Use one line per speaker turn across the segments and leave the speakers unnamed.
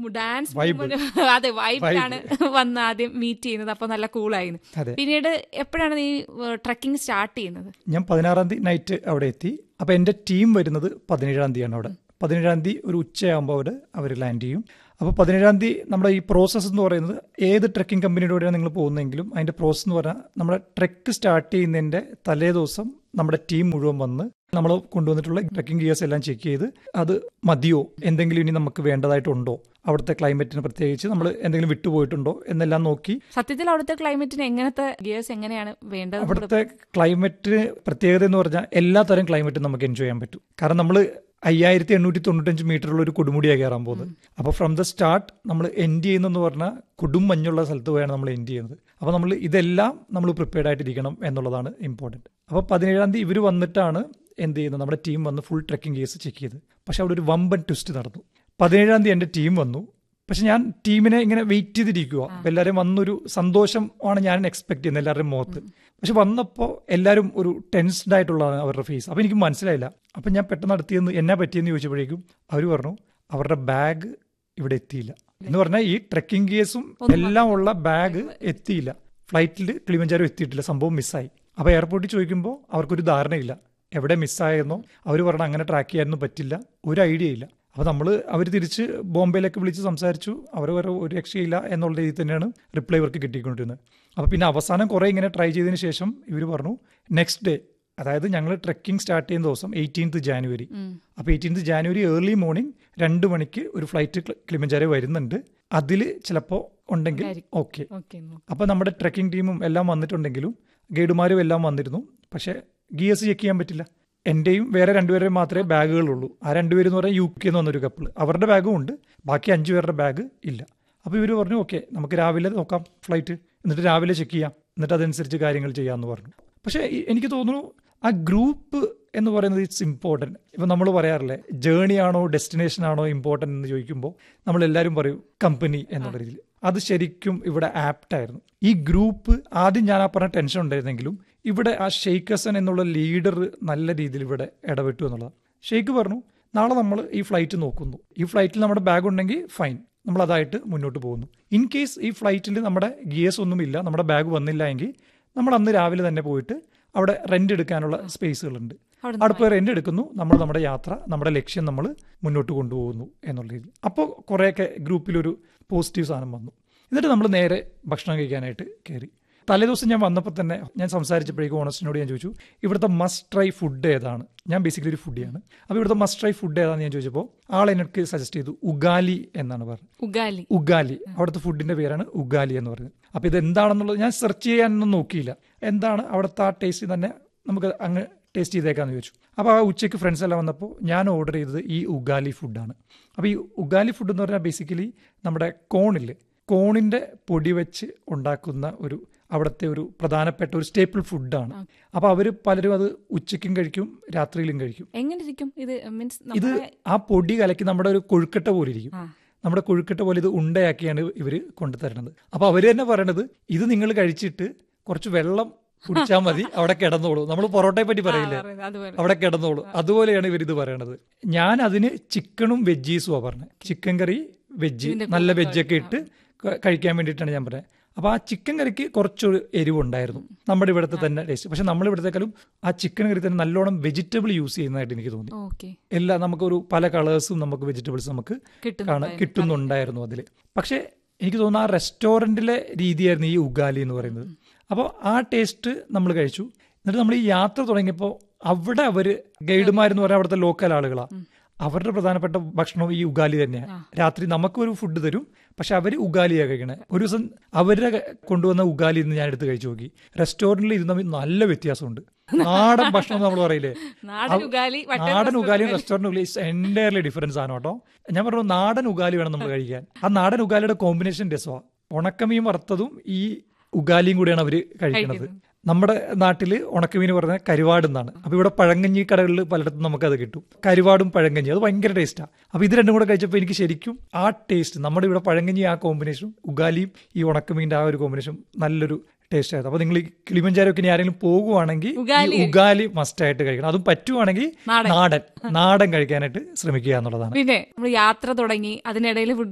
Dance
Vibe.
അതെ വൈബിലാണ് വന്ന് ആദ്യം മീറ്റ് ചെയ്യുന്നത് അപ്പൊ നല്ല കൂളായിരുന്നു
അതെ
പിന്നീട് എപ്പോഴാണ് നീ ട്രക്കിംഗ് സ്റ്റാർട്ട് ചെയ്യുന്നത്
ഞാൻ പതിനാറാം തീയതി നൈറ്റ് അവിടെ എത്തി അപ്പോൾ എൻ്റെ ടീം വരുന്നത് പതിനേഴാം തീയതിയാണ് അവിടെ പതിനേഴാം തീയതി ഒരു ഉച്ചയാകുമ്പോൾ അവിടെ അവർ ലാൻഡ് ചെയ്യും അപ്പോൾ പതിനേഴാം തീയതി നമ്മുടെ ഈ പ്രോസസ്സ് എന്ന് പറയുന്നത് ഏത് ട്രക്കിംഗ് കമ്പനിയുടെ കൂടെയാണ് നിങ്ങൾ പോകുന്നതെങ്കിലും അതിൻ്റെ പ്രോസസ്സ് എന്ന് പറഞ്ഞാൽ നമ്മുടെ ട്രെക്ക് സ്റ്റാർട്ട് ചെയ്യുന്നതിൻ്റെ തലേ ദിവസം നമ്മുടെ ടീം മുഴുവൻ വന്ന് നമ്മൾ കൊണ്ടുവന്നിട്ടുള്ള ട്രക്കിംഗ് ഗിയേഴ്സ് എല്ലാം ചെക്ക് ചെയ്ത് അത് മതിയോ എന്തെങ്കിലും ഇനി നമുക്ക് വേണ്ടതായിട്ടുണ്ടോ അവിടുത്തെ ക്ലൈമറ്റിന് പ്രത്യേകിച്ച് നമ്മൾ എന്തെങ്കിലും വിട്ടുപോയിട്ടുണ്ടോ എന്നെല്ലാം നോക്കി
സത്യത്തിൽ അവിടുത്തെ ക്ലൈമറ്റിന് എങ്ങനത്തെ ഗിയേഴ്സ് എങ്ങനെയാണ് വേണ്ടത്
അവിടുത്തെ ക്ലൈമറ്റ് പ്രത്യേകത എന്ന് പറഞ്ഞാൽ എല്ലാ തരം ക്ലൈമറ്റും നമുക്ക് എൻജോയ് ചെയ്യാൻ പറ്റും കാരണം നമ്മൾ അയ്യായിരത്തി എണ്ണൂറ്റി തൊണ്ണൂറ്റഞ്ച് മീറ്ററുള്ള ഒരു കൊടുമുടിയാണ് കയറാൻ പോകുന്നത് അപ്പോൾ ഫ്രം ദ സ്റ്റാർട്ട് നമ്മൾ എൻഡ് ചെയ്യുന്നതെന്ന് പറഞ്ഞാൽ കൊടും മഞ്ഞുള്ള സ്ഥലത്ത് പോയാണ് നമ്മൾ എൻഡ് ചെയ്യുന്നത് അപ്പോൾ നമ്മൾ ഇതെല്ലാം നമ്മൾ പ്രിപ്പയർഡ് ആയിട്ടിരിക്കണം എന്നുള്ളതാണ് ഇമ്പോർട്ടൻറ്റ് അപ്പോൾ പതിനേഴാം തീയതി ഇവർ വന്നിട്ടാണ് എന്ത് ചെയ്യുന്നത് നമ്മുടെ ടീം വന്ന് ഫുൾ ട്രെക്കിംഗ് കേസ് ചെക്ക് ചെയ്ത് പക്ഷെ അവിടെ ഒരു വമ്പൻ ട്വിസ്റ്റ് നടന്നു പതിനേഴാം തീയതി എൻ്റെ ടീം വന്നു പക്ഷെ ഞാൻ ടീമിനെ ഇങ്ങനെ വെയിറ്റ് ചെയ്തിരിക്കുക അപ്പൊ എല്ലാവരും വന്നൊരു സന്തോഷം ആണ് ഞാൻ എക്സ്പെക്ട് ചെയ്യുന്നത് എല്ലാവരുടെയും മുഖത്ത് പക്ഷെ വന്നപ്പോൾ എല്ലാവരും ഒരു ടെൻസ്ഡ് ആയിട്ടുള്ളതാണ് അവരുടെ ഫേസ് അപ്പൊ എനിക്ക് മനസ്സിലായില്ല അപ്പൊ ഞാൻ പെട്ടെന്ന് നടത്തിയെന്ന് എന്നാ പറ്റിയെന്ന് ചോദിച്ചപ്പോഴേക്കും അവർ പറഞ്ഞു അവരുടെ ബാഗ് ഇവിടെ എത്തിയില്ല എന്ന് പറഞ്ഞാൽ ഈ ട്രെക്കിംഗ് ഗിയേഴ്സും എല്ലാം ഉള്ള ബാഗ് എത്തിയില്ല ഫ്ലൈറ്റിൽ കിളിമഞ്ചാരം എത്തിയിട്ടില്ല സംഭവം മിസ്സായി അപ്പൊ എയർപോർട്ടിൽ ചോദിക്കുമ്പോൾ അവർക്കൊരു ധാരണയില്ല എവിടെ മിസ്സായെന്നോ അവർ പറഞ്ഞ അങ്ങനെ ട്രാക്ക് ചെയ്യാനൊന്നും പറ്റില്ല ഒരു ഐഡിയ ഇല്ല അപ്പോൾ നമ്മൾ അവർ തിരിച്ച് ബോംബെയിലേക്ക് വിളിച്ച് സംസാരിച്ചു അവർ വേറെ ഒരു രക്ഷയില്ല എന്നുള്ള രീതിയിൽ തന്നെയാണ് റിപ്ലൈ ഇവർക്ക് കിട്ടിക്കൊണ്ടിരുന്നത് അപ്പോൾ പിന്നെ അവസാനം കുറേ ഇങ്ങനെ ട്രൈ ചെയ്തതിന് ശേഷം ഇവർ പറഞ്ഞു നെക്സ്റ്റ് ഡേ അതായത് ഞങ്ങൾ ട്രെക്കിംഗ് സ്റ്റാർട്ട് ചെയ്യുന്ന ദിവസം എയ്റ്റീൻത്ത് ജാനുവരി അപ്പോൾ എയ്റ്റീൻത്ത് ജാനുവരി ഏർലി മോർണിംഗ് രണ്ട് മണിക്ക് ഒരു ഫ്ലൈറ്റ് കിളിമഞ്ചാരെ വരുന്നുണ്ട് അതിൽ ചിലപ്പോൾ ഉണ്ടെങ്കിൽ ഓക്കെ
ഓക്കെ
അപ്പോൾ നമ്മുടെ ട്രെക്കിംഗ് ടീമും എല്ലാം വന്നിട്ടുണ്ടെങ്കിലും ഗൈഡുമാരും എല്ലാം വന്നിരുന്നു പക്ഷേ ഗിയേഴ്സ് ചെക്ക് ചെയ്യാൻ പറ്റില്ല എൻ്റെയും വേറെ രണ്ടുപേരുടെയും മാത്രമേ ബാഗുകളുള്ളൂ ആ രണ്ടുപേരും എന്ന് പറഞ്ഞാൽ യു കെ എന്ന് വന്നൊരു കപ്പിൾ അവരുടെ ബാഗും ഉണ്ട് ബാക്കി അഞ്ചു പേരുടെ ബാഗ് ഇല്ല അപ്പോൾ ഇവർ പറഞ്ഞു ഓക്കെ നമുക്ക് രാവിലെ നോക്കാം ഫ്ലൈറ്റ് എന്നിട്ട് രാവിലെ ചെക്ക് ചെയ്യാം എന്നിട്ട് അതനുസരിച്ച് കാര്യങ്ങൾ ചെയ്യാമെന്ന് പറഞ്ഞു പക്ഷേ ഈ- എനിക്ക് തോന്നുന്നു ആ ഗ്രൂപ്പ് എന്ന് പറയുന്നത് ഇറ്റ്സ് ഇമ്പോർട്ടൻറ്റ് ഇപ്പം നമ്മൾ പറയാറില്ലേ ജേണി ആണോ ഡെസ്റ്റിനേഷൻ ആണോ ഇമ്പോർട്ടൻ്റ് എന്ന് ചോദിക്കുമ്പോൾ നമ്മൾ എല്ലാവരും പറയും കമ്പനി എന്നുള്ള രീതിയിൽ അത് ശരിക്കും ഇവിടെ ആപ്റ്റ് ആയിരുന്നു ഈ ഗ്രൂപ്പ് ആദ്യം ഞാൻ ആ പറഞ്ഞ ടെൻഷൻ ഉണ്ടായിരുന്നെങ്കിലും ഇവിടെ ആ ഷെയ്ഖ് ഹസൻ എന്നുള്ള ലീഡർ നല്ല രീതിയിൽ ഇവിടെ ഇടപെട്ടു എന്നുള്ളതാണ് ഷെയ്ഖ് പറഞ്ഞു നാളെ നമ്മൾ ഈ ഫ്ലൈറ്റ് നോക്കുന്നു ഈ ഫ്ലൈറ്റിൽ നമ്മുടെ ബാഗ് ഉണ്ടെങ്കിൽ ഫൈൻ നമ്മൾ അതായിട്ട് മുന്നോട്ട് പോകുന്നു ഇൻ കേസ് ഈ ഫ്ലൈറ്റിൽ നമ്മുടെ ഗിയേഴ്സ് ഒന്നുമില്ല നമ്മുടെ ബാഗ് വന്നില്ല എങ്കിൽ നമ്മൾ അന്ന് രാവിലെ തന്നെ പോയിട്ട് അവിടെ റെന്റ് എടുക്കാനുള്ള സ്പേസുകളുണ്ട്
അവിടുന്ന്
അവിടെ പോയി റെന്റ് എടുക്കുന്നു നമ്മൾ നമ്മുടെ യാത്ര നമ്മുടെ ലക്ഷ്യം നമ്മൾ മുന്നോട്ട് കൊണ്ടുപോകുന്നു എന്നുള്ള രീതി അപ്പോൾ കുറേയൊക്കെ ഗ്രൂപ്പിലൊരു പോസിറ്റീവ് സാധനം വന്നു എന്നിട്ട് നമ്മൾ നേരെ ഭക്ഷണം കഴിക്കാനായിട്ട് കയറി തലേദിവസം ഞാൻ വന്നപ്പോൾ തന്നെ ഞാൻ സംസാരിച്ചപ്പോഴേക്കും ഓണസ്റ്റിനോട് ഞാൻ ചോദിച്ചു ഇവിടുത്തെ മസ്റ്റ് ട്രൈ ഫുഡ് ഏതാണ് ഞാൻ ബേസിക്കലി ഒരു ഫുഡിയാണ് അപ്പോൾ ഇവിടുത്തെ മസ്റ്റ് ട്രൈ ഫുഡ് ഏതാണെന്ന് ഞാൻ ചോദിച്ചപ്പോൾ ആൾ എനിക്ക് സജസ്റ്റ് ചെയ്തു ഉഗാലി എന്നാണ് പറഞ്ഞത്
ഉഗാലി
ഉഗാലി അവിടുത്തെ ഫുഡിന്റെ പേരാണ് ഉഗാലി എന്ന് പറയുന്നത് അപ്പൊ ഇത് എന്താണെന്നുള്ളത് ഞാൻ സെർച്ച് ചെയ്യാനൊന്നും നോക്കിയില്ല എന്താണ് അവിടുത്തെ ആ ടേസ്റ്റ് തന്നെ നമുക്ക് അങ്ങ് ടേസ്റ്റ് ചെയ്തേക്കാന്ന് ചോദിച്ചു അപ്പോൾ ആ ഉച്ചയ്ക്ക് ഫ്രണ്ട്സ് എല്ലാം വന്നപ്പോൾ ഞാൻ ഓർഡർ ചെയ്തത് ഈ ഉഗാലി ഫുഡാണ് അപ്പോൾ ഈ ഉഗാലി ഫുഡ് എന്ന് പറഞ്ഞാൽ ബേസിക്കലി നമ്മുടെ കോണില്ലേ കോണിന്റെ പൊടി വെച്ച് ഉണ്ടാക്കുന്ന ഒരു അവിടുത്തെ ഒരു പ്രധാനപ്പെട്ട ഒരു സ്റ്റേപ്പിൾ ഫുഡാണ് അപ്പോൾ അവർ പലരും അത് ഉച്ചയ്ക്കും കഴിക്കും രാത്രിയിലും കഴിക്കും
എങ്ങനെ ഇരിക്കും ഇത് മീൻസ്
ഇത് ആ പൊടി കലക്കി നമ്മുടെ ഒരു കൊഴുക്കട്ട പോലെ ഇരിക്കും
ആ.
നമ്മുടെ കൊഴുക്കട്ട പോലെ ഇത് ഉണ്ടയാക്കിയാണ് ഇവർ കൊണ്ടുതരുന്നത് അപ്പൊ അവര് തന്നെ പറയണത് ഇത് നിങ്ങൾ കഴിച്ചിട്ട് കുറച്ച് വെള്ളം കുടിച്ചാൽ മതി അവിടെ കിടന്നോളൂ നമ്മൾ പൊറോട്ടയെ പറ്റി പറയില്ലേ
അതുപോലെ
അവിടെ കിടന്നോളൂ അതുപോലെയാണ് ഇവർ ഇത് പറയണത് ഞാൻ അതിന് ചിക്കണും വെജീസും ആ പറഞ്ഞത് ചിക്കൻ കറി വെജ് നല്ല വെജൊക്കെ ഇട്ട് ക- കഴിക്കാൻ വേണ്ടിയിട്ടാണ് ഞാൻ പറഞ്ഞത് അപ്പൊ ആ ചിക്കൻ കറിക്ക് കുറച്ചൊരു എരിവുണ്ടായിരുന്നു നമ്മുടെ ഇവിടുത്തെ തന്നെ ടേസ്റ്റ് പക്ഷെ നമ്മൾ ഇവിടത്തെക്കാളും ആ ചിക്കൻ കറി തന്നെ നല്ലോണം വെജിറ്റബിൾ യൂസ് ചെയ്യുന്നതായിട്ട് എനിക്ക് തോന്നി
ഓക്കെ
എല്ലാ നമുക്കൊരു പല കളേഴ്സും നമുക്ക് വെജിറ്റബിൾസ് നമുക്ക് കാണാൻ കിട്ടുന്നുണ്ടായിരുന്നു അതിൽ പക്ഷേ എനിക്ക് തോന്നുന്നു ആ റെസ്റ്റോറൻറ്റിലെ രീതിയായിരുന്നു ഈ ഉഗാലി എന്ന് പറയുന്നത് അപ്പോൾ ആ ടേസ്റ്റ് നമ്മൾ കഴിച്ചു എന്നിട്ട് നമ്മൾ ഈ യാത്ര തുടങ്ങിയപ്പോൾ അവിടെ അവർ ഗൈഡുമാരെന്ന് പറഞ്ഞാൽ അവിടുത്തെ ലോക്കൽ ആളുകളാണ് അവരുടെ പ്രധാനപ്പെട്ട ഭക്ഷണം ഈ ഉഗാലി തന്നെയാണ് രാത്രി നമുക്കൊരു ഫുഡ് തരും പക്ഷെ അവർ ഉഗാലിയാണ് കഴിക്കണേ ഒരു ദിവസം അവരുടെ കൊണ്ടുവന്ന ഉഗാലി ഇന്ന് ഞാൻ എടുത്ത് കഴിച്ചു നോക്കി റെസ്റ്റോറൻറ്റിൽ ഇരുന്ന് തമ്മിൽ നല്ല വ്യത്യാസമുണ്ട് നാടൻ ഭക്ഷണം നമ്മൾ പറയില്ലേ
നാടൻ ഉഗാലി
നാടൻ ഉഗാലിയും റെസ്റ്റോറന്റ് ഉഗാലി എൻറ്റയർലി ഡിഫറൻസ് ആണ് കേട്ടോ ഞാൻ പറഞ്ഞു നാടൻ ഉഗാലി വേണം നമ്മൾ കഴിക്കാൻ ആ നാടൻ ഉഗാലിയുടെ കോമ്പിനേഷൻ രസമാണ് ഉണക്കമീൻ വറുത്തതും ഈ ഉഗാലിയും കൂടിയാണ് അവർ കഴിക്കുന്നത് നമ്മുടെ നാട്ടിൽ ഉണക്കമീൻ പറഞ്ഞ കരുവാട് എന്നാണ് അപ്പൊ ഇവിടെ പഴങ്കഞ്ഞി കടകളിൽ പലയിടത്തും നമുക്ക് അത് കിട്ടും കരുവാടും പഴങ്കഞ്ഞി അത് ഭയങ്കര ടേസ്റ്റാണ് അപ്പൊ ഇത് രണ്ടും കൂടെ കഴിച്ചപ്പോൾ എനിക്ക് ശരിക്കും ആ ടേസ്റ്റ് നമ്മുടെ ഇവിടെ പഴങ്കഞ്ഞി ആ കോമ്പിനേഷനും ഉഗാലിയും ഈ ഉണക്കമീൻ്റെ ആ ഒരു കോമ്പിനേഷൻ നല്ലൊരു ടേസ്റ്റ് ആയിരുന്നു അപ്പൊ നിങ്ങൾ ഈ കിളിമഞ്ചാരൊക്കെ ഇനി ആരെങ്കിലും പോകുവാണെങ്കിൽ
ഉഗാലി
ഈ ഉഗാലി മസ്റ്റ് ആയിട്ട് കഴിക്കണം അതും പറ്റുവാണെങ്കിൽ നാടൻ നാടൻ കഴിക്കാനായിട്ട് ശ്രമിക്കുക എന്നുള്ളതാണ്
പിന്നെ നമ്മൾ യാത്ര തുടങ്ങി അതിനിടയിൽ ഫുഡ് കഴിച്ചു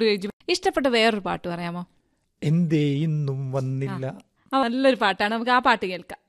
ഇഷ്ടപ്പെട്ട വേറൊരു പാട്ട് പറയാമോ
എന്തേ ഇന്നും വന്നില്ല
ആ നല്ലൊരു പാട്ടാണ് നമുക്ക് ആ പാട്ട് കേൾക്കാം